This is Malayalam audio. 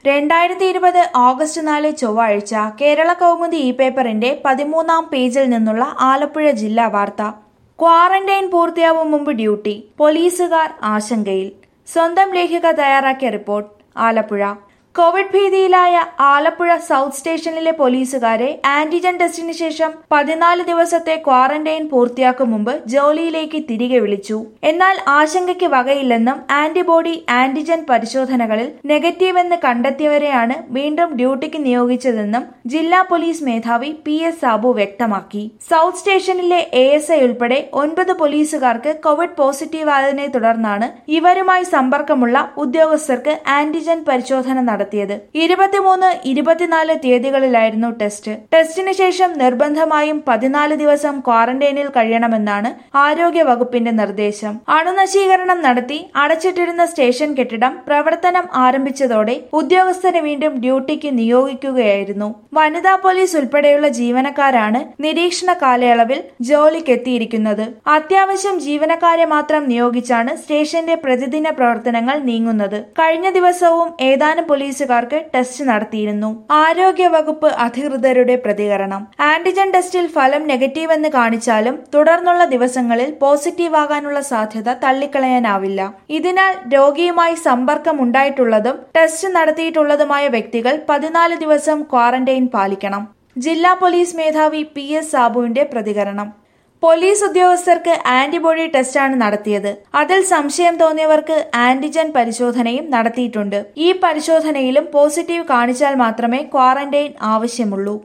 രണ്ടായിരത്തി ഇരുപത് ഓഗസ്റ്റ് നാല് ചൊവ്വാഴ്ച കേരള കൗമുദി ഇ പേപ്പറിന്റെ പതിമൂന്നാം പേജിൽ നിന്നുള്ള ആലപ്പുഴ ജില്ലാ വാർത്ത ക്വാറന്റൈൻ പൂർത്തിയാവും മുമ്പ് ഡ്യൂട്ടി പോലീസുകാർ ആശങ്കയിൽ സ്വന്തം ലേഖിക തയ്യാറാക്കിയ റിപ്പോർട്ട് ആലപ്പുഴ കോവിഡ് ഭീതിയിലായ ആലപ്പുഴ സൗത്ത് സ്റ്റേഷനിലെ പോലീസുകാരെ ആന്റിജൻ ടെസ്റ്റിന് ശേഷം പതിനാല് ദിവസത്തെ ക്വാറന്റൈൻ പൂർത്തിയാക്കും മുമ്പ് ജോലിയിലേക്ക് തിരികെ വിളിച്ചു എന്നാൽ ആശങ്കയ്ക്ക് വകയില്ലെന്നും ആന്റിബോഡി ആന്റിജൻ പരിശോധനകളിൽ നെഗറ്റീവ് എന്ന് കണ്ടെത്തിയവരെയാണ് വീണ്ടും ഡ്യൂട്ടിക്ക് നിയോഗിച്ചതെന്നും ജില്ലാ പോലീസ് മേധാവി പി എസ് സാബു വ്യക്തമാക്കി സൗത്ത് സ്റ്റേഷനിലെ എ എസ് ഐ ഉൾപ്പെടെ ഒൻപത് പോലീസുകാർക്ക് കോവിഡ് പോസിറ്റീവ് ആയതിനെ തുടർന്നാണ് ഇവരുമായി സമ്പർക്കമുള്ള ഉദ്യോഗസ്ഥർക്ക് ആന്റിജൻ പരിശോധന നടത്തിയത് ഇരുപത്തിമൂന്ന് ഇരുപത്തിനാല് തീയതികളിലായിരുന്നു ടെസ്റ്റ് ടെസ്റ്റിന് ശേഷം നിർബന്ധമായും പതിനാല് ദിവസം ക്വാറന്റൈനിൽ കഴിയണമെന്നാണ് ആരോഗ്യ വകുപ്പിന്റെ നിർദ്ദേശം അണുനശീകരണം നടത്തി അടച്ചിട്ടിരുന്ന സ്റ്റേഷൻ കെട്ടിടം പ്രവർത്തനം ആരംഭിച്ചതോടെ ഉദ്യോഗസ്ഥരെ വീണ്ടും ഡ്യൂട്ടിക്ക് നിയോഗിക്കുകയായിരുന്നു വനിതാ പോലീസ് ഉൾപ്പെടെയുള്ള ജീവനക്കാരാണ് നിരീക്ഷണ കാലയളവിൽ ജോലിക്കെത്തിയിരിക്കുന്നത് അത്യാവശ്യം ജീവനക്കാരെ മാത്രം നിയോഗിച്ചാണ് സ്റ്റേഷന്റെ പ്രതിദിന പ്രവർത്തനങ്ങൾ നീങ്ങുന്നത് കഴിഞ്ഞ ദിവസവും ഏതാനും പോലീസുകാർക്ക് ടെസ്റ്റ് നടത്തിയിരുന്നു ആരോഗ്യ വകുപ്പ് അധികൃതരുടെ പ്രതികരണം ആന്റിജൻ ടെസ്റ്റിൽ ഫലം നെഗറ്റീവ് എന്ന് കാണിച്ചാലും തുടർന്നുള്ള ദിവസങ്ങളിൽ പോസിറ്റീവ് ആകാനുള്ള സാധ്യത തള്ളിക്കളയാനാവില്ല ഇതിനാൽ രോഗിയുമായി സമ്പർക്കം ഉണ്ടായിട്ടുള്ളതും ടെസ്റ്റ് നടത്തിയിട്ടുള്ളതുമായ വ്യക്തികൾ പതിനാല് ദിവസം ക്വാറന്റൈൻ പാലിക്കണം ജില്ലാ പോലീസ് മേധാവി പി എസ് സാബുവിന്റെ പ്രതികരണം പോലീസ് ഉദ്യോഗസ്ഥർക്ക് ആന്റിബോഡി ടെസ്റ്റാണ് നടത്തിയത് അതിൽ സംശയം തോന്നിയവർക്ക് ആന്റിജൻ പരിശോധനയും നടത്തിയിട്ടുണ്ട് ഈ പരിശോധനയിലും പോസിറ്റീവ് കാണിച്ചാൽ മാത്രമേ ക്വാറന്റൈൻ ആവശ്യമുള്ളൂ